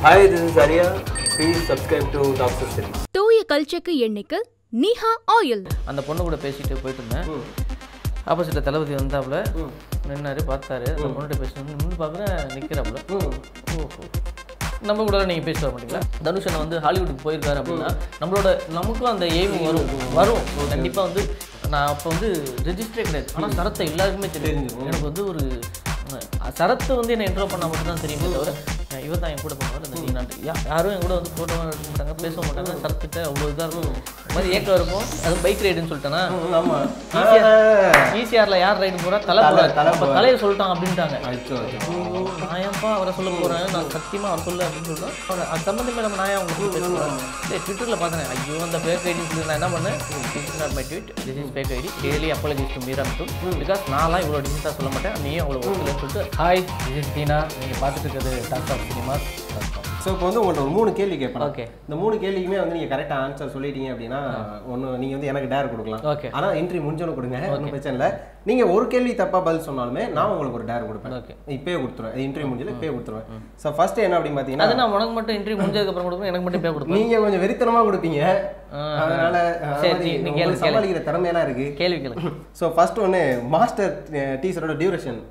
Hi, this is Arya. Please subscribe to Doctor City. தூய கல்ச்சக்கு எண்ணெய்க்கு Niha oil அந்த பொண்ணு கூட பேசிட்டு போயிட்டு இருந்தேன் ஆப்போசிட்டில் தளபதி வந்தாப்புல நின்னாரு பார்த்தாரு அந்த பொண்ணுகிட்ட பேசிட்டு நின்று பார்க்குறேன் நிற்கிறாப்புல ஓஹோ நம்ம கூட நீங்கள் பேசிட்டு வர மாட்டீங்களா தனுஷன் வந்து ஹாலிவுட்டுக்கு போயிருக்காரு அப்படின்னா நம்மளோட நமக்கும் அந்த எய்ம் வரும் வரும் கண்டிப்பாக வந்து நான் அப்போ வந்து ரெஜிஸ்டரே கிடையாது ஆனால் சரத்தை எல்லாருக்குமே தெரியும் எனக்கு வந்து ஒரு அஹ், சரத்தை வந்து என்ன இன்ட்ரோ பண்ணால் மட்டும் தான் தெரியுமே தவிர அஹ், இவர் தான் என் கூட பண்ணுவார் அந்த நீனாட்டு யா யாரும் என் கூட வந்து ஃபோட்டோவாக எடுக்க மாட்டாங்க பேச மாட்டாங்க சரத்துக்கிட்ட அவ்வளோ இதாக இருக்கும் இந்த மாதிரி ஏக்கம் இருக்கும் அது பைக் ரைடுன்னு சொல்லிட்டேனா ஆமா ஈசிஆர்ல யார் ரைடு போறா தலை தலை, போறாரு தலை அப்ப தலையை சொல்லிட்டான் அப்படின்ட்டாங்க அச்சோ, அச்சோ. ஓ, நான் ஏன்ப்பா அவரை சொல்ல போறேன் நான் சத்தியமா அவர் சொல்ல அப்படின்னு சொல்றேன் அவர் அது சம்பந்தமே நம்ம நான் ஏன் அவங்க பேசுறேன் இல்லை ட்விட்டர்ல பார்த்தேன் ஐயோ அந்த ஃபேக் ஐடி சொல்லி நான் என்ன பண்ணேன் this is not my tweet this is fake ID daily apologies to Meera to because நான்லாம் இவ்வளோ டிசன்ஸாக சொல்ல மாட்டேன் நீயும் அவ்வளோ ஒர்க்கில்னு சொல்லிட்டு ஹாய் திஸ் இஸ் தீனா நீங்கள் பார்த்துட்டு இருக்கிறது டாக்டர் ஆஃப் சினிமாஸ் ஸோ இப்போ வந்து உங்கள்ட்ட ஒரு மூணு கேள்வி கேட்பேன் Okay. இந்த மூணு கேள்விக்குமே வந்து நீங்க கரெக்டா ஆன்சர் சொல்லிட்டீங்க அப்படின்னா ஒன்று நீங்க வந்து எனக்கு டேர் கொடுக்கலாம் Okay. ஆனா என்ட்ரி முடிஞ்சோன்னு கொடுங்க ஒன்றும் பிரச்சனை இல்லை நீங்க ஒரு கேள்வி தப்பா பதில் சொன்னாலுமே நான் உங்களுக்கு ஒரு டேர் கொடுப்பேன் Okay. இப்பயே கொடுத்துருவேன் இன்டர்வியூ முடிஞ்சல இப்பயே கொடுத்துருவேன் ஸோ ஃபர்ஸ்ட் என்ன அப்படின்னு பார்த்தீங்கன்னா அது நான் உனக்கு மட்டும் இன்டர்வியூ முடிஞ்சதுக்கு அப்புறம் கொடுப்பேன் எனக்கு மட்டும் பே கொடுப்பேன் நீங்க கொஞ்சம் வெறித்தனமா கொடுப்பீங்க அதனால சரி, அதாவது நீ- நீ உங்களுக்கு கேளு, கேளு. சமாளிக்கிற திறமையெல்லாம் இருக்கு கேள்வி கேளு ஸோ ஃபர்ஸ்ட் ஒன்று மாஸ்டர் டீச்சரோட duration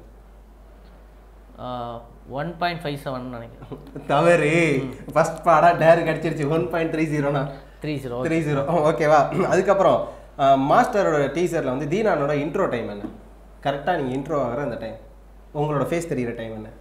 one point five seven நினைக்கிறேன் தவறு ஃபர்ஸ்ட் பாடா டேர் கிடைச்சிருச்சு ஒன் பாயிண்ட் த்ரீ ஜீரோனா த்ரீ ஜீரோ த்ரீ ஜீரோ ஓகேவா அதுக்கப்புறம் மாஸ்டரோட டீச்சரில் வந்து தீனானோட இன்ட்ரோ டைம் என்ன கரெக்டாக நீங்கள் இன்ட்ரோ ஆகிற அந்த டைம் உங்களோட ஃபேஸ் தெரியிற டைம் என்ன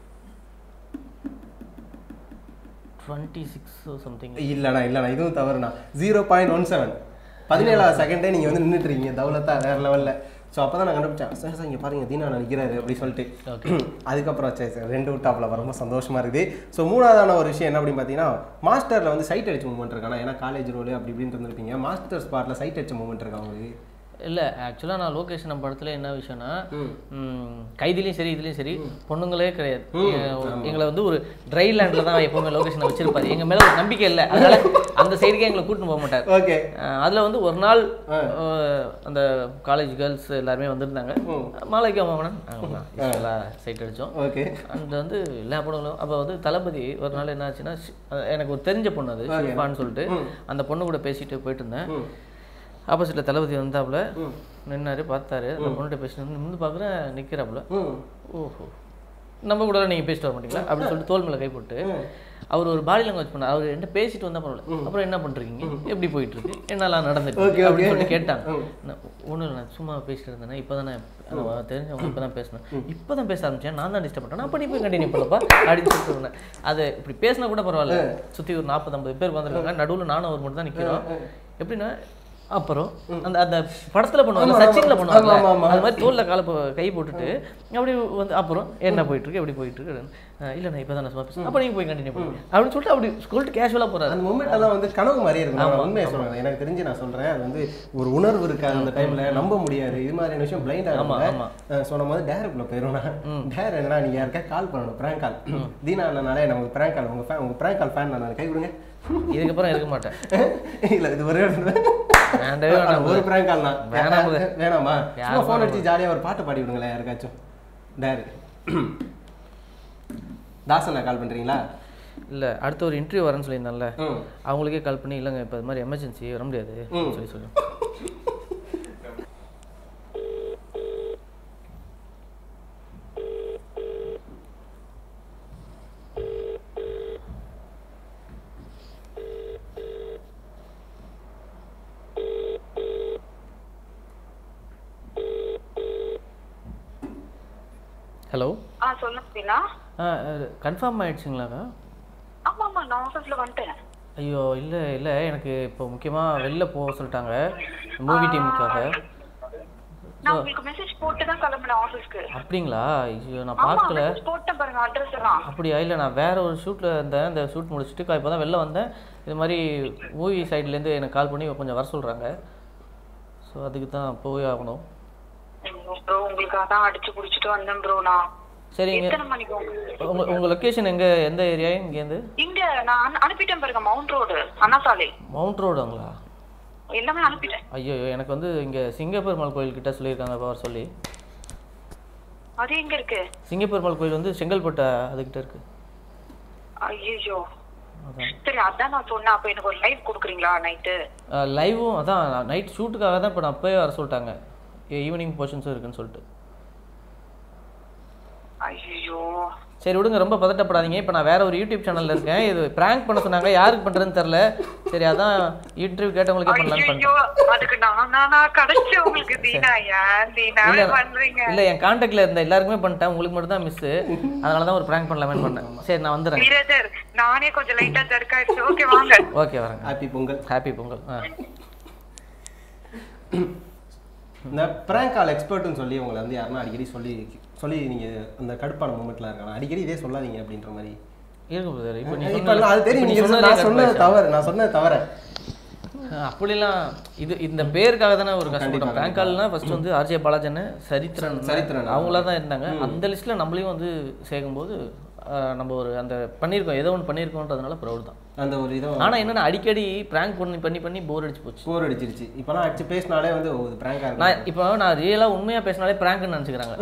டுவெண்ட்டி சிக்ஸ் சம்திங் இல்லைண்ணா இல்லைண்ணா இதுவும் தவறுண்ணா ஜீரோ பாயிண்ட் ஒன் செவன் பதினேழாவது செகண்டே நீங்கள் வந்து நின்றுட்டு இருக்கீங்க தௌலத்தா வேற லெவலில் ஸோ அப்போ தான் நான் கண்டுபிடிச்சேன் சார் சார் இங்கே பாருங்க தீனா நிற்கிறாரு அப்படி சொல்லிட்டு அதுக்கப்புறம் சரி சார் ரெண்டு விட்டாப்பில் ரொம்ப சந்தோஷமா இருக்குது ஸோ மூணாவதான ஒரு விஷயம் என்ன அப்படின்னு பார்த்தீங்கன்னா மாஸ்டரில் வந்து சைட் அடிச்ச மூமெண்ட் இருக்கானா ஏன்னா காலேஜ் ரோடு அப்படி இப்படின்னு இருந்திருப்பீங்க மாஸ்டர் ஸ்பாட்டில் சைட் அடிச்ச மூமெண்ட் இருக்கா உங்களுக்கு இல்லை ஆக்சுவலாக நான் லோகேஷ் நம்ம படத்தில் என்ன விஷயம்னா ம், கைதிலையும் சரி இதுலேயும் சரி பொண்ணுங்களே கிடையாது எ- எங்களை வந்து ஒரு ட்ரை லேண்டில் தான் எப்போவுமே லொகேஷனை வச்சிருப்பாரு எங்கள் மேலே ஒரு நம்பிக்கை இல்லை அதனால அந்த சைடுக்கே எங்களை கூட்டின்னு போக மாட்டார் ஓகே அதில் வந்து ஒரு நாள் அஹ், அந்த காலேஜ் கேர்ள்ஸ் எல்லாருமே வந்திருந்தாங்க மாலைக்கு அம்மாவனன் சைட் அடித்தோம் ஓகே அந்த வந்து எல்லா படங்களும் அப்போ வந்து தளபதி ஒரு நாள் என்ன ஆச்சுன்னா ஷி- அஹ் எனக்கு ஒரு தெரிஞ்ச பொண்ணு அது ஷிஃபான்னு சொல்லிட்டு அந்த பொண்ணு கூட பேசிட்டு போயிட்டு இருந்தேன் ஆப்போசிட்டில் தளபதி வந்தாப்புல நின்னாரு பார்த்தாரு அந்த பொண்ணுகிட்ட பேசிட்டு நின்று பார்க்குறேன் நிற்கிறாப்புல ம் ஓஹோ நம்ம கூட நீங்கள் பேசிட்டு வர மாட்டீங்களா அப்படின்னு சொல்லிட்டு தோல் மேலே கை போட்டு அவர் ஒரு பாடி லாங்குவேஜ் பண்ணார் அவர் என்கிட்ட பேசிட்டு வந்தா பரவாயில்ல அப்புறம் என்ன பண்றீங்க எப்படி போயிட்டு இருக்கு என்னெல்லாம் நடந்துட்டு இருக்கு? அப்படின்னு சொல்லிட்டு கேட்டாங்க ஒன்றும் இல்லை நான் சும்மா பேசிட்டு இருந்தேன் இப்போ தான் தெரிஞ்சவங்க இப்போ தான் பேசினேன் இப்போ தான் பேச ஆரம்பிச்சேன் நான் தான் டிஸ்டர்ப் பண்ணேன் அப்போ நீ போய் கண்டினியூ பண்ணப்பா அப்படின்னு சொல்லிட்டு இருந்தேன் அது இப்படி பேசினா கூட பரவாயில்ல சுற்றி ஒரு நாற்பது ஐம்பது பேர் வந்திருக்காங்க நடுவில் நானும் அவர் மட்டும் தான் நிற்கிறோம் எப்படின்னா அப்புறம் அந்த அந்த படத்துல பண்ணுவாங்க சச்சின்ல பண்ணுவாங்க ஆமா, ஆமா. அது மாதிரி தோல்ல கால போ- கை போட்டுட்டு அப்படி வந்து அப்புறம் என்ன போயிட்டு இருக்கு எப்படி போயிட்டு இருக்கு அஹ் இல்ல நான் இப்பதான் நான் சும்மா பேசுறேன் அப்ப நீங்க போய் கண்டினியூ பண்ணுங்க அப்படின்னு சொல்லிட்டு அப்படி சொல்லிட்டு கேஷுவலா போறாரு அந்த மூமெண்ட் எல்லாம் வந்து கனவு மாதிரியே இருக்கும் நான் உண்மையை சொல்றேன் எனக்கு தெரிஞ்சு நான் சொல்றேன் அது வந்து ஒரு உணர்வு இருக்காது அந்த டைம்ல நம்ப முடியாது இது மாதிரியான விஷயம் பிளைண்ட் ஆமா, ஆகும் ஆமா. சொன்ன போது டேருக்குள்ள போயிடும் டேர் என்னன்னா நீங்க யாருக்கா கால் பண்ணணும் பிராங்க் கால் தீனா அண்ணனாலே நமக்கு பிராங்க் கால் உங்க fan உங்க பிராங்க் கால் ஃபேன் நான் கை கொடுங்க இதுக்கப்புறம் இருக்க மாட்டேன் இல்ல இது ஒரே ஒரு வேண்டவே வேண்டாம் ஒரு பிராங்க் கால் தான் வேணாம் brother. வேணாமா யார் சும்மா ஃபோன் அடிச்சு ஜாலியா ஒரு பாட்டு பாடி விடுங்களேன் யாருக்காச்சும் டேரு தாசனா கால் பண்றீங்களா இல்ல அடுத்த ஒரு இன்டர்வியூ வரேன்னு சொல்லியிருந்தான்ல ம் அவங்களுக்கே கால் பண்ணி இல்லைங்க இப்போ இது மாதிரி எமர்ஜென்சி வர முடியாது ம். சொல்லி சொல்லி ஹலோ ஆ சொல்லுங்க தீனா கன்ஃபார்ம் ஆயிடுச்சுங்களாக்கா ஆமா ஆமா நான் ஆஃபீஸ்ல வந்துட்டேன் ஐயோ இல்லை இல்லை எனக்கு இப்போ முக்கியமாக வெளில போக சொல்லிட்டாங்க மூவி டீமுக்காக நான் உங்களுக்கு மெசேஜ் போட்டு தான் கிளம்பினேன் ஆஃபீஸ்க்கு அப்படிங்களா ஐயோ நான் ஆமா பார்க்கல மெசேஜ் போட்டேன் பாருங்க அட்ரஸ் எல்லாம் அப்படியா இல்லை நான் வேற ஒரு ஷூட்டில் இருந்தேன் இந்த ஷூட் முடிச்சுட்டு இப்போ தான் வெளில வந்தேன் இது மாதிரி மூவி சைட்லேருந்து எனக்கு கால் பண்ணி கொஞ்சம் வர சொல்கிறாங்க ஸோ அதுக்கு தான் போய் ஆகணும் ப்ரோ உங்களுக்காக தான் அடிச்சு புடிச்சிட்டு வந்தேன் ப்ரோ நான் சரிங்க எத்தனை மணிக்கு உங்களுக்கு உங்கள் உங்கள் லொக்கேஷன் எங்கே எந்த ஏரியா இங்கேருந்து இங்க நான் அனு- அனுப்பிட்டேன் பாருங்க மவுண்ட் ரோடு அண்ணா சாலை மவுண்ட் ரோடுங்களா எல்லாமே அனுப்பிட்டேன் ஐயோ எனக்கு வந்து இங்கே சிங்கப்பெருமாள் கோயில் கிட்ட சொல்லியிருக்காங்க இப்போ வர சொல்லி அது எங்க இருக்கு சிங்கப்பெருமாள் கோயில் வந்து செங்கல்பட்டு அதுக்கிட்ட இருக்குது ஐயோ அதான் சரி அதான் நான் சொன்னேன் அப்ப எனக்கு ஒரு லைவ் கொடுக்குறீங்களா நைட்டு லைவும் அதான் நைட் ஷூட்டுக்காக தான் இப்போ நான் அப்போயே வர சொல்லிட்டாங்க ஈவினிங் போர்ஷன்ஸும் இருக்குன்னு சொல்லிட்டு ஐயோ சரி விடுங்க ரொம்ப பதட்டப்படாதீங்க இப்போ நான் வேற ஒரு யூடியூப் சேனல்ல இருக்கேன் இது பிராங்க் பண்ண சொன்னாங்க யாருக்கு பண்றதுன்னு தெரில சரி அதான் இன்டர்வியூ கேட்டவங்களுக்கே பண்ணலான்னு ஐயோ பண்ணிட்டேன் அதுக்கு நான் நானா கிடைச்சேன் உங்களுக்கு தீனா ஏன் தீனாவே இல்ல பண்றீங்க இல்ல என் கான்டாக்ட்ல இருந்த எல்லாருக்குமே பண்ணிட்டேன் உங்களுக்கு மட்டும் தான் மிஸ் அதனால தான் ஒரு பிராங்க் பண்ணலாமேன்னு பண்ணேன் சரி நான் வந்துடுறேன் பிரதர் நானே கொஞ்சம் லைட்டா ஜர்க்காயிடுச்சு ஓகே வாங்க ஓகே வரேங்க ஹாப்பி பொங்கல் ஹாப்பி பொங்கல் ஆ இந்த பிராங்க் கால் எக்ஸ்பர்ட்னு சொல்லி உங்களை வந்து யாருன்னா அடிக்கடி சொல்லி சொல்லி நீங்க அந்த கடுப்பான மூமெண்ட்ல இருக்கலாம் அடிக்கடி இதே சொல்லாதீங்க அப்படின்ற மாதிரி இருக்கு பிரதர் இப்போ நீ இப்ப சொன்ன அது தெரியும் இப்ப நீ நீங்க சொன்னதே நான் சொன்னது கடுப்பாயிடுச்சா? தவறு நான் சொன்னது தவறு அப்படிலாம் இது இந்த பேருக்காக தானே ஒரு கஷ்டப்பட்டோம் கண்டிப்பா, பிராங்க் கால்னா ஃபர்ஸ்ட் வந்து ஆர்ஜே பாலாஜன் சரித்திரன் சரித்திரன். அவங்களா தான் இருந்தாங்க அந்த லிஸ்ட்ல நம்மளையும் வந்து சேர்க்கும்போது ஆஹ், நம்ம ஒரு அந்த பண்ணியிருக்கோம் ஏதோ ஒன்று பண்ணியிருக்கோன்றதுனால ப்ரௌட் தான் அந்த ஒரு இதை ஆனா என்னன்னா அடிக்கடி பிராங்க் பண்ணி பண்ணி பண்ணி போர் அடிச்சு போச்சு போர் அடிச்சிருச்சு இப்பெல்லாம் அடிச்சு பேசினாலே வந்து ஓ, இது பிராங்கா இருக்கு நான் இப்போ நான் ரியலா உண்மையா பேசினாலே பிராங்க்னு நினச்சிக்கிறாங்க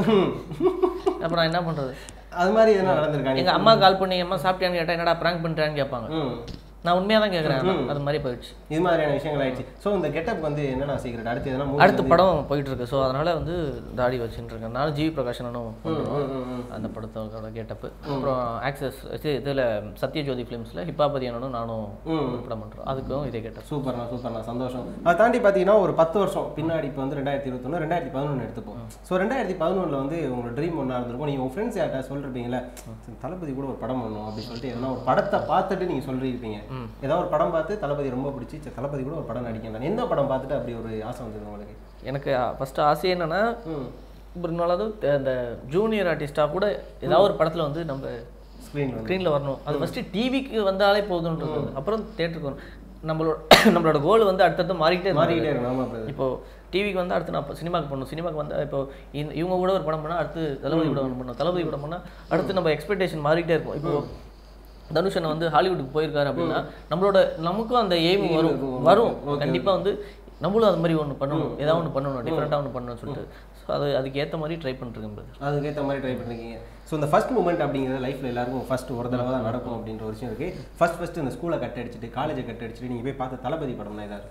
அப்ப நான் என்ன பண்றது அது மாதிரி எதனா நடந்திருக்காங்க எங்க அம்மா கால் பண்ணி அம்மா சாப்பிட்டியான்னு கேட்டா என்னடா பிராங்க் பண்ணிட்டான்னு கேட்பாங்க ம் நான் உண்மையா தான் கேட்குறேன் அது மாதிரி போயிடுச்சு இது மாதிரியான விஷயங்கள் ஆயிடுச்சு ஸோ இந்த கெட்டப் வந்து என்னன்னா சீக்கிரம் அடுத்து எதனா movie அடுத்த வந்து- படம் போயிட்டு இருக்கு ஸோ அதனால வந்து தாடி வச்சுட்டு இருக்கேன் நானும் ஜிவி பிரகாஷனும் பண்றோம். ம், ம், ம். அந்த படத்தோட கேட்டப்பு அப்புறம் ஆக்சஸ் இது இதில் சத்யஜோதி ஃபிலிம்ஸில் ஹிப்பாபதி அண்ணனும் நானும் ஒரு படம் பண்ணுறோம் அதுக்கும் இதே கேட்டப் சூப்பர்ண்ணா சூப்பர்ண்ணா சந்தோஷம் அதை தாண்டி பார்த்தீங்கன்னா ஒரு பத்து வருஷம் பின்னாடி இப்போ வந்து ரெண்டாயிரத்தி இருபத்தொன்று ரெண்டாயிரத்தி பதினொன்று எடுத்துப்போம் ஸோ ரெண்டாயிரத்தி பதினொன்றில் வந்து உங்களோட ட்ரீம் ஒன்றா இருந்திருக்கும் நீங்கள் உங்கள் ஃப்ரெண்ட்ஸ் யார்ட்டா சொல்லிருப்பீங்களே சரி, தளபதி கூட ஒரு படம் பண்ணணும் அப்படின்னு சொல்லிட்டு எதனா ஒரு படத்தை பார்த்துட்டு நீங்கள் சொல்லியிருப்பீங்க ஏதாவது ஒரு படம் பார்த்து தளபதி ரொம்ப பிடிச்சி சரி, தளபதி கூட ஒரு படம் நடிக்கணும் எந்த படம் பார்த்துட்டு அப்படி ஒரு ஆசை வந்தது உங்களுக்கு எனக்கு ஃபஸ்ட்டு ஆசை என்னன்னா ம் ஒரு நாளாவது அந்த ஜூனியர் ஆர்டிஸ்டாக கூட ஏதாவது ஒரு படத்தில் வந்து நம்ம ஸ்க்ரீன் வந்து ஸ்க்ரீனில் வரணும் அது ஃபஸ்ட்டு டிவிக்கு வந்தாலே போதுன்றது அப்புறம் தேட்டருக்கு வரணும் நம்மளோட நம்மளோட கோல் வந்து அடுத்தடுத்து மாறிக்கிட்டே இருந்தது. மாறிக்கிட்டே இருக்கணும் ஆமாம் பிரதர் இப்போ டிவிக்கு வந்து அடுத்து நான் சினிமாக்கு பண்ணணும் சினிமாக்கு வந்து இப்போ இந்த இவங்க கூட ஒரு படம் பண்ணால் அடுத்து தளபதி கூட ஒன்று பண்ணணும் தளபதி கூட பண்ணால் அடுத்து நம்ம எக்ஸ்பெக்டேஷன் மாறிட்டே இருக்கும் இப்போ தனுஷனை வந்து ஹாலிவுட்டுக்கு போயிருக்காரு அப்படின்னா நம்மளோட நமக்கும் அந்த எய்ம் வரும் வரும் கண்டிப்பாக வந்து நம்மளும் அது மாதிரி ஒன்று பண்ணணும் ஏதாவது ஒன்று பண்ணணும் டிஃப்ரெண்ட்டாக ஒன்று பண்ணணும்னு சொல்லிட்டு ஸோ அது அதுக்கு ஏற்ற மாதிரி ட்ரை பண்ணிருக்கேன் brother. அதுக்கேற்ற மாதிரி ட்ரை பண்ணிருக்கீங்க ஸோ இந்த ஃபர்ஸ்ட் மூமெண்ட் அப்படிங்கிறது லைஃப்பில் எல்லாருக்கும் ஃபர்ஸ்ட் ஒரு தடவை தான் நடக்கும் அப்படின்ற ஒரு விஷயம் இருக்குது ஃபர்ஸ்ட் ஃபர்ஸ்ட் இந்த ஸ்கூலை கட் அடிச்சுட்டு காலேஜை கட் அடிச்சுட்டு நீங்கள் போய் பார்த்த தளபதி படம்னா ஏதாவது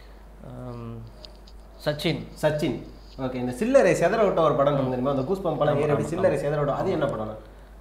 ஆம், சச்சின் சச்சின் ஓகே இந்த சில்லறை செதற விட்ட ஒரு படம் இருக்கும் தெரியுமா அந்த கூஸ் பம்பெல்லாம் ஏறி அப்படி சில்லறை செதற விடும் அது என்ன படம்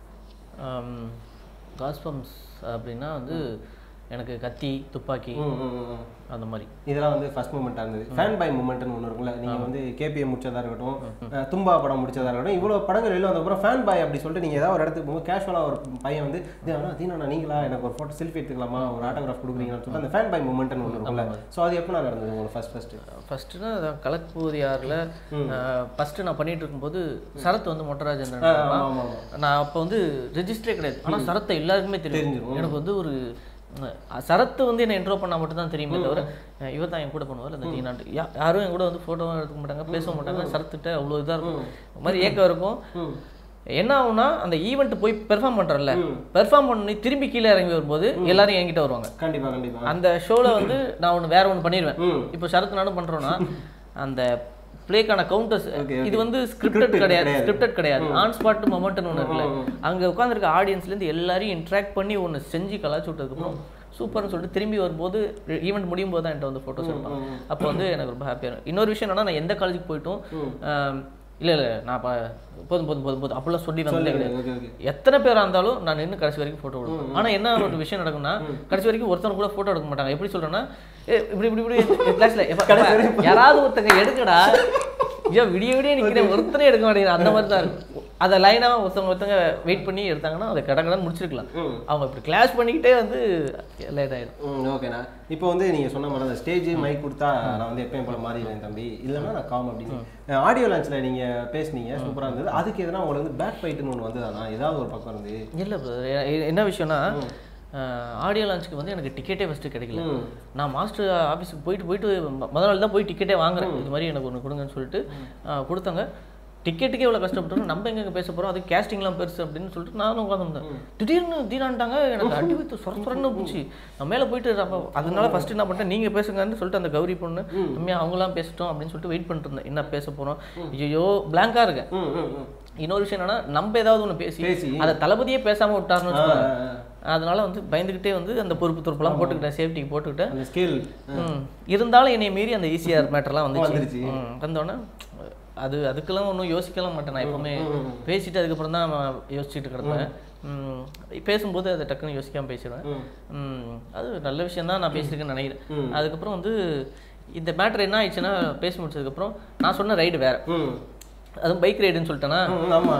காஸ்பம்ஸ் அப்படின்னா வந்து எனக்கு கத்தி துப்பாக்கி ம், ம், ம், ம். அந்த மாதிரி இதெல்லாம் வந்து ஃபர்ஸ்ட் மூமெண்ட்டாக இருந்தது ஃபேன் பை மூமெண்ட்னு ஒன்று இருக்கும்ல நீங்கள் வந்து கேபிஎம் முடிச்சதா இருக்கட்டும் அஹ், தும்பா படம் முடிச்சதா இருக்கட்டும் இவ்வளோ படங்கள் வெளில வந்தப்பறம் ஃபேன் பாய் அப்படி சொல்லிட்டு நீங்கள் ஏதாவது ஒரு இடத்துக்கு போகும்போது கேஷுவலாக ஒரு பையன் வந்து தீனா தீனா நீங்களா எனக்கு ஒரு ஃபோட்டோ செல்ஃபி எடுத்துக்கலாமா ஒரு ஆட்டோகிராஃப் கொடுக்குறீங்கன்னு சொல்லிட்டு அந்த ஃபேன் பை மூமெண்ட்னு ஒன்று இருக்கும்ல ஸோ அது எப்போ நடந்தது உங்களுக்கு ஃபர்ஸ்ட் ஃபர்ஸ்ட் ஃபஸ்ட்டுனா அதான் கலக்பூதியாரில் ஃபஸ்ட்டு நான் பண்ணிட்டு இருக்கும்போது சரத் வந்து மொட்டராஜன் ஆமா, ஆமா, நான் அப்போ வந்து ரெஜிஸ்டரே கிடையாது ஆனால் சரத்தை எல்லாருக்குமே தெரியும் தெரிஞ்சிரும். எனக்கு வந்து ஒரு அஹ், சரத்து வந்து என்ன இன்ட்ரோ பண்ணால் மட்டும் தான் தெரியுமே தவிர அஹ், இவர் தான் என் கூட பண்ணுவார் அந்த தீனாண்டு யா யாரும் என் கூட வந்து ஃபோட்டோவும் எடுக்க மாட்டாங்க பேசவும் மாட்டாங்க சரத்துக்கிட்ட அவ்வளோ இதாக இருக்கும் ஒரு மாதிரி ஏக்கம் இருக்கும் என்ன ஆகும்னா அந்த ஈவெண்ட் போய் பெர்ஃபார்ம் பண்ணுறல பெர்ஃபார்ம் பண்ணி திரும்பி கீழே இறங்கி வரும்போது எல்லாரும் என்கிட்ட வருவாங்க கண்டிப்பாக கண்டிப்பாக அந்த ஷோவில் வந்து நான் ஒன்று வேற ஒன்று பண்ணிடுவேன் ம். இப்போ சரத் நானும் பண்ணுறோன்னா அந்த ப்ளேக்கான கவுண்டர்ஸ் Okay, இது வந்து ஸ்கிரிப்டட் Scripted கிடையாது கிடையாது. ஸ்கிரிப்டட் கிடையாது ஆன் ஸ்பாட் மொமெண்ட்னு ஒன்று இருக்குல்ல அங்கே உட்காந்துருக்க ஆடியன்ஸ்லேருந்து எல்லாரையும் இன்ட்ராக்ட் பண்ணி ஒன்று செஞ்சு கலாச்சி விட்டதுக்கப்புறம் சூப்பர்னு சொல்லிட்டு திரும்பி வரும்போது ஈவெண்ட் முடியும் போது தான் என்கிட்ட வந்து ஃபோட்டோஸ் எடுப்பாங்க அப்போ வந்து எனக்கு ரொம்ப ஹாப்பியாக இருக்கும் இன்னொரு விஷயம் என்னன்னா நான் எந்த காலேஜுக்கு போயிட்டும் ஆம், இல்ல இல்ல நான் ப- போதும் போதும் போதும் போதும் அப்படிலாம் சொல்லி வந்ததே கிடையாது ஓகே ஓகே எத்தனை பேரா இருந்தாலும் நான் நின்று கடைசி வரைக்கும் ஃபோட்டோ எடுப்பேன் ஆனா என்ன ஒரு விஷயம் நடக்கும்னா கடைசி வரைக்கும் ஒருத்தர் கூட ஃபோட்டோ எடுக்க மாட்டாங்க எப்படி சொல்றேன்னா ஏ, இப்படி இப்படி இப்படி கிளாஸ்ல யாராவது ஒருத்தங்க எடுக்கடா ஐயோ விடிய விடிய நிக்கிறேன் ஒருத்தனே எடுக்க மாட்டேங்கிறேன் அந்த மாதிரி தான் இருக்கும் அதை லைனா ஒருத்தவங்க ஒருத்தவங்க வெயிட் பண்ணி எடுத்தாங்கன்னா அதை கட கடன்னு முடிச்சிருக்கலாம் அவங்க இப்படி கிளாஸ் பண்ணிக்கிட்டே வந்து லேட் ஆயிடும் ம் ஓகேண்ணா இப்போ வந்து நீங்கள் சொன்ன மாதிரி அந்த ஸ்டேஜ் மைக் கொடுத்தா நான் வந்து எப்பயும் போல மாறிடுவேன் தம்பி இல்லைன்னா நான் காம் அப்படின்னு ஆடியோ லான்ச்சில் நீங்கள் பேசுனீங்க சூப்பராக இருந்தது அதுக்கு எதனா உங்களுக்கு வந்து பேக் ஃபைட்டுன்னு ஒன்று வந்ததாண்ணா ஏதாவது ஒரு பக்கம் இருந்து இல்லை brother. எ- என்ன விஷயம்னா ஆடியோ லான்ச்சுக்கு வந்து எனக்கு டிக்கெட்டே ஃபஸ்ட்டு கிடைக்கல நான் மாஸ்டர் ஆஃபீஸுக்கு போயிட்டு போயிட்டு ம- முத நாள் தான் போய் டிக்கெட்டே வாங்குறேன் இது மாதிரி எனக்கு ஒன்று கொடுங்கன்னு சொல்லிட்டு ஆ, கொடுத்தாங்க டிக்கெட்டுக்கே இவ்வளோ கஷ்டப்பட்டோம் நம்ம எங்க பேச போகிறோம் அது கேஸ்டிங்லாம் பெருசு அப்படின்னு சொல்லிட்டு நானும் உட்காந்துருந்தேன் திடீர்னு தீனான்ட்டாங்க எனக்கு அடி வைத்து சொர சொரன்னு போச்சு நான் மேலே போயிட்டு அப்போ அதனால ஃபர்ஸ்ட் என்ன பண்ணிட்டேன் நீங்கள் பேசுங்கன்னு சொல்லிட்டு அந்த கௌரி பொண்ணு உண்மையாக அவங்களாம் பேசிட்டோம் அப்படின்னு சொல்லிட்டு வெயிட் பண்ணிட்டு இருந்தேன் என்ன பேச போகிறோம் ஐயோ பிளாங்காக இருக்கேன் ம் ம் ம் இன்னொரு விஷயம் என்னன்னா நம்ம ஏதாவது ஒன்று பேசி பேசி. அதை தளபதியே பேசாம விட்டாருன்னு வச்சுக்கோங்க. அதனால வந்து பயந்துக்கிட்டே வந்து அந்த பொறுப்பு பொறுப்பெல்லாம் போட்டுக்கிட்டேன் சேஃப்டிக்கு போட்டுக்கிட்டேன் அந்த ஸ்கேல் ம். இருந்தாலும் என்னை மீறி அந்த ஈஸிஆர் மேட்டர்லாம் வந்துச்சு வந்துருச்சு. ம். வந்தோடனே அது அதுக்கெல்லாம் ஒன்றும் யோசிக்கலாம் மாட்டேன் நான் எப்பவுமே பேசிட்டு அதுக்கப்புறம் தான் நான் யோசிச்சுட்டு கிடப்பேன் ம். பேசும்போது அதை டக்குன்னு யோசிக்காம பேசிடுவேன் ம். அது நல்ல விஷயம் தான் நான் பேசியிருக்கேன்னு நினைக்கிறேன் அதுக்கப்புறம் வந்து இந்த மேட்டர் என்ன ஆயிடுச்சுன்னா பேசி முடிச்சதுக்கப்புறம் நான் சொன்ன ரைடு வேற ம் அதுவும் பைக் ரைடுன்னு சொல்லிட்டேன்னா ம், ஆமா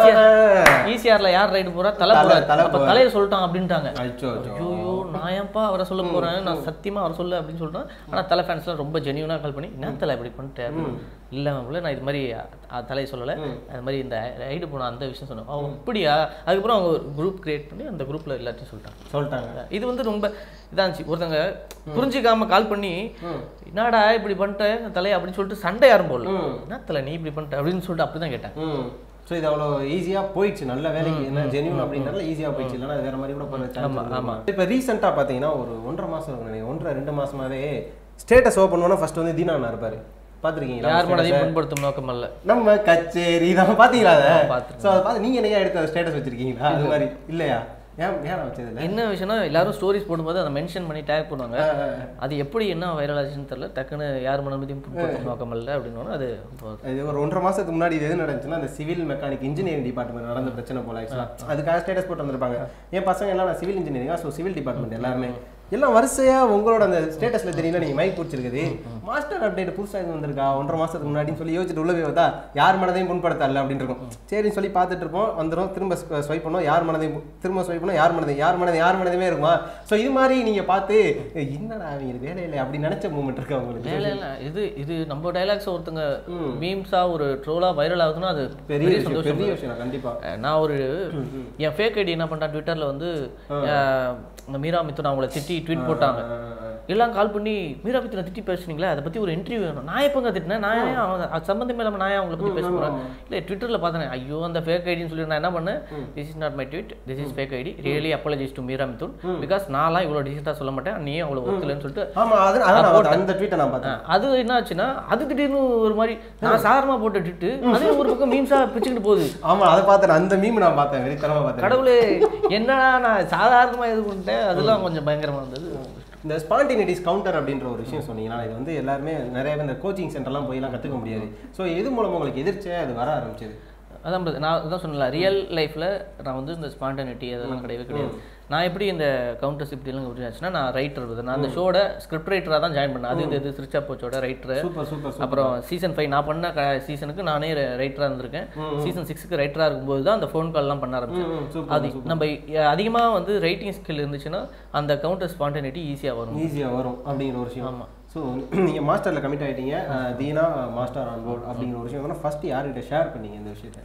ஈசிஆர்ல யார் ரைடு போறா தலை தலை- போறாரு தலை அப்ப போறாரு. தலையை சொல்லிட்டான் அப்படின்ட்டாங்க அச்சோ அச்சோ ஐயோ நான் ஏன்ப்பா அவரை சொல்ல போறேன் நான் சத்தியமா அவரை சொல்ல அப்படின்னு சொல்றேன் ஆனா தலை ஃபேன்ஸ்லாம் ரொம்ப ஜெனியூனா கால் பண்ணி என்ன தலை இப்படி பண்ணிட்டேன் அப்படின்னு. இல்ல மாப்பிள்ள நான் இது மாதிரி அ, தலையை சொல்லல அது மாதிரி இந்த ரைடு போன அந்த விஷயம் சொன்னேன் அவன் அப்படியா அதுக்கப்புறம் அவங்க ஒரு குரூப் கிரியேட் பண்ணி அந்த குரூப்ல எல்லாத்தையும் சொல்லிட்டாங்க சொல்லிட்டாங்க இது வந்து ரொம்ப இதாச்சு ஒருத்தங்க புரிஞ்சுக்காம கால் பண்ணி என்னடா இப்படி பண்ணிட்டேன் தலையை அப்படின்னு சொல்லிட்டு சண்டை யாரும் போடல என்ன தலை நீ இப்படி பண்ணிட்ட அப்படின்னு சொல்லிட்டு அப்படிதான் கேட்டேன் ம் ஸோ இது அவ்வளோ ஈஸியாக போயிடுச்சு நல்ல வேலைக்கு என்ன ஜெனியூன் அப்படின்றதுல ஈஸியாக போயிடுச்சு இல்லைன்னா அது வேற மாதிரி கூட பண்ண சான்ஸ் ஆமா இப்போ ரீசெண்டாக பார்த்தீங்கன்னா ஒரு ஒன்றரை மாதம் இருக்கும் நினைக்கிறேன் ஒன்றரை ரெண்டு மாசமாவே ஸ்டேட்டஸ் ஓப்பன் பண்ணா ஃபர்ஸ்ட் வந்து தீனா இருப்பாரு பார்த்துருக்கீங்களா யார் மனதையும் புண்படுத்தும் நோக்கம் அல்ல நம்ம கச்சேரி தான் பார்த்தீங்களா அதை பார்த்திருக்கேன். ஸோ அதை பார்த்து நீங்கள் என்னையா எடுத்து ஸ்டேட்டஸ் வச்சிருக்கீங்களா அது மாதிரி இல்லையா ஏன் ஏன் வச்சது இல்லை என்ன விஷயம்னா எல்லாரும் ஸ்டோரிஸ் போடும்போது அதை மென்ஷன் பண்ணி டேக் பண்ணுவாங்க அது எப்படி என்ன வைரல் ஆச்சுன்னு தெரியல டக்குன்னு யார் மனதையும் புண்படுத்தும் நோக்கம் அல்ல அப்படின்னு அது இது ஒரு ஒன்றரை மாசத்துக்கு முன்னாடி இது எது நடந்துச்சுன்னா அந்த சிவில் மெக்கானிக் இன்ஜினியரிங் டிபார்ட்மெண்ட் நடந்த பிரச்சனை போல ஆக்சுவலாக அதுக்காக ஸ்டேட்டஸ் போட்டு வந்திருப்பாங்க என் பசங்க எல்லாம் நான் சிவில் இன்ஜினியரிங்கா ஸோ சிவில் டிபார்ட்மெண்ட் எல்லாருமே எல்லாம் வரிசையா உங்களோட அந்த ஸ்டேட்டஸ்ல தெரியல நீங்க மைக் பிடிச்சிருக்குது மாஸ்டர் அப்டேட் புதுசா இது வந்திருக்கா ஒன்றரை மாசத்துக்கு முன்னாடின்னு சொல்லி யோசிச்சுட்டு உள்ள போய் பார்த்தா யார் மனதையும் புண்படுத்தல அப்படின்னு இருக்கும் சரின்னு சொல்லி பார்த்துட்டு இருப்போம் வந்துடும் திரும்ப ஸ்வைப் பண்ணோம் யார் மனதையும் பு- திரும்ப ஸ்வைப் பண்ணோம் யார் மனதையும் யார் மனதையும் யார் மனதையுமே இருக்குமா ஸோ இது மாதிரி நீங்க பார்த்து "ஏய், என்னடா அவங்க வேலை இல்லை அப்படி நினைச்ச மூமெண்ட் இருக்கா உங்களுக்கு வேலை இல்லை இது இது நம்ம டைலாக்ஸ் ஒருத்தங்க மீம்ஸா ஒரு ட்ரோலா வைரல் ஆகுதுன்னா அது பெரிய பெரிய விஷயம் சந்தோஷம் பெரிய விஷயம் கண்டிப்பா அஹ் நான் ஒரு என் ஃபேக் ஐடி என்ன பண்ணிட்டான் ட்விட்டர்ல வந்து அஹ், இந்த மீரா மித்துன் அவங்கள திட்டி ட்வீட் போட்டாங்க எல்லாம் கால் பண்ணி மீரா மித்துனை திட்டி பேசுனீங்களே அதை பத்தி ஒரு இன்டர்வியூ வேணும் நான் எப்பங்க திட்டினேன் நான் ஏன் அவங்க- அது சம்பந்தமே இல்லாம நான் ஏன் அவங்கள பத்தி பேச போறேன் இல்லை ட்விட்டர்ல பார்த்தேன் ஐயோ அந்த ஃபேக் ஐடின்னு சொல்லி நான் என்ன பண்ணேன் this is not my tweet this is fake ID really apologies to Meera Mithun because நான்லாம் இவ்வளோ டிசிட்டாக சொல்ல மாட்டேன் நீயும் அவ்வளோ ஒத்துலன்னு சொல்லிட்டு ஆமா அது அதான் நான் பார்த்தேன். அந்த ட்வீட்டை நான் பார்த்தேன் ஆ, அது என்ன ஆச்சுன்னா அது திடீர்னு ஒரு மாதிரி நான் சாதாரணமா போட்டு விட்டுட்டு அதே ஒரு பக்கம் மீம்ஸா பிச்சுக்கிட்டு போகுது ஆமா அதை பார்த்தேன் அந்த மீம் நான் பார்த்தேன் வெறித்தனமா பார்த்தேன் கடவுளே என்னடா நான் சாதாரணமா இது பண்ணிட்டேன் அதெல்லாம் கொஞ்சம் பயங்கரமா இருந்தது இந்த ஸ்பான்டினிட்டிஸ் கவுண்டர் அப்படின்ற ஒரு விஷயம் சொன்னீங்கன்னா இது வந்து எல்லாருமே நிறைய பேர் இந்த கோச்சிங் சென்டர்லாம் போய்லாம் கற்றுக்க முடியாது ஸோ எது மூலம் உங்களுக்கு எதிர்ச்சியாக அது வர ஆரம்பிச்சது அதான் brother, நான் அதான் சொன்னல ரியல் லைஃப்ல நான் வந்து இந்த ஸ்பான்டனிட்டி அதெல்லாம் கிடையவே கிடையாது நான் எப்படி இந்த கவுண்டர்ஸ் இப்படிலாம் எப்படி ஆச்சுன்னா நான் ரைட்டர் நான் அந்த ஷோட ஸ்கிரிப்ட் ரைட்டராக தான் ஜாயின் பண்ணேன் அது இது இது சிரிச்சா போச்சோட ரைட்டர் சூப்பர் சூப்பர் சூப்பர் அப்புறம் சீசன் ஃபைவ் நான் பண்ண சீசனுக்கு நானே ரைட்டராக இருந்திருக்கேன் சீசன் சிக்ஸுக்கு ரைட்டராக இருக்கும்போது தான் அந்த ஃபோன் கால்லாம் பண்ண ஆரம்பிச்சேன் சூப்பர் அது நம்ம அதிகமாக வந்து ரைட்டிங் ஸ்கில் இருந்துச்சுன்னா அந்த கவுண்டர் ஸ்பான்டனிட்டி ஈஸியாக வரும் ஈஸியாக வரும் அப்படிங்கிற ஒரு விஷயம் ஆமா. ஸோ நீங்கள் மாஸ்டரில் கமிட் ஆகிட்டீங்க தீனா மாஸ்டர் ஆன் போர்ட் அப்படிங்கிற ஒரு விஷயம் ஃபஸ்ட்டு யார்கிட்ட ஷேர் பண்ணீங்க இந்த விஷயத்தை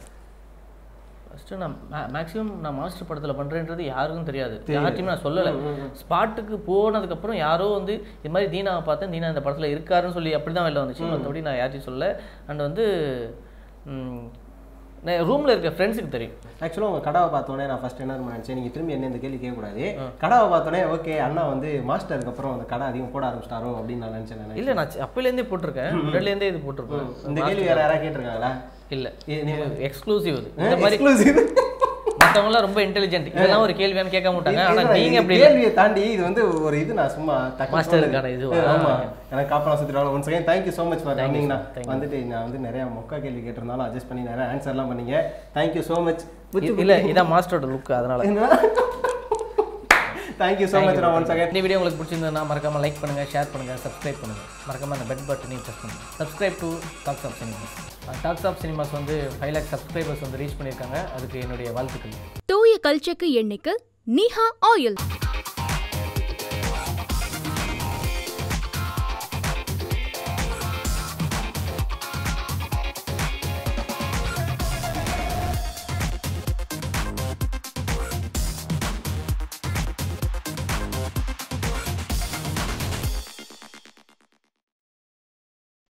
ஃபஸ்ட்டு நான் மேக்ஸிமம் நான் மாஸ்டர் படத்தில் பண்ணுறேன்றது யாருக்கும் தெரியாது யார்ட்டையுமே நான் சொல்லலை ஸ்பாட்டுக்கு போனதுக்கப்புறம் யாரோ வந்து இது மாதிரி தீனாவை பார்த்தேன் தீனா இந்த படத்தில் இருக்காருன்னு சொல்லி அப்படி தான் வெளில வந்துச்சு மற்றபடி நான் யார்ட்டையும் சொல்லலை அண்ட் வந்து ரூமில் இருக்க ஃப்ரெண்ட்ஸுக்கு தெரியும் ஆக்சுவலாக உங்கள் கடாவை பார்த்தோன்னே நான் ஃபஸ்ட் என்ன நினச்சேன் நீங்கள் திரும்பி என்ன இந்த கேள்வி கேட்கக்கூடாது கடாவை பார்த்தோன்னே ஓகே அண்ணா வந்து மாஸ்டருக்கு அப்புறம் அந்த கடை அதிகம் போட ஆரம்பிச்சிட்டாரோ அப்படின்னு நான் நினச்சேன் நான் இல்லை நான் சி- அப்பையிலேருந்தே போட்டிருக்கேன் முன்னாடிலேருந்தே இது போட்டிருப்பேன் இந்த கேள்வி வேறு யாராவது கேட்டிருக்காங்களா இல்லை இது எக்ஸ்க்ளூசிவ் இது இந்த மாதிரி எக்ஸ்க்ளூசிவ் மற்றவங்களாம் ரொம்ப இன்டெலிஜென்ட் இதெல்லாம் ஒரு கேள்வியான்னு கேட்க மாட்டாங்க ஆனால் நீங்கள் அப்படி இல்லை கேள்வியை தாண்டி இது வந்து ஒரு இது நான் சும்மா டக்குனு மாஸ்டருக்கான சொன்னது. இதுவா? ஆமா எனக்கு காப்பலாம் சுத்திராங்க one second thank you so much for கமிங்னா thank you. வந்துட்டு நான் வந்து நிறைய மொக்கா கேள்வி கேட்டிருந்தாலும் அட்ஜஸ்ட் பண்ணி நிறைய ஆன்சர்லாம் பண்ணீங்க தேங்க்யூ ஸோ மச் இல்லை இதான் மாஸ்டரோட லுக் அதனால தேங்க்யூ ஸோ மச் நான் ஒன் செகண்ட் இந்த வீடியோ உங்களுக்கு பிடிச்சிருந்ததுன்னா மறக்காம லைக் பண்ணுங்க ஷேர் பண்ணுங்க சப்ஸ்கிரைப் பண்ணுங்க மறக்காம அந்த பெட் பட்டனையும் ப்ரெஸ் பண்ணுங்க subscribe to talks of cinemas talks of cinemas வந்து ஃபைவ் லேக் சப்ஸ்கிரைபர்ஸ் வந்து ரீச் பண்ணியிருக்காங்க அதுக்கு என்னுடைய வாழ்த்துக்கள் தூய கல்ச்சக்கு எண்ணெய்க்கு நீஹா ஆயில்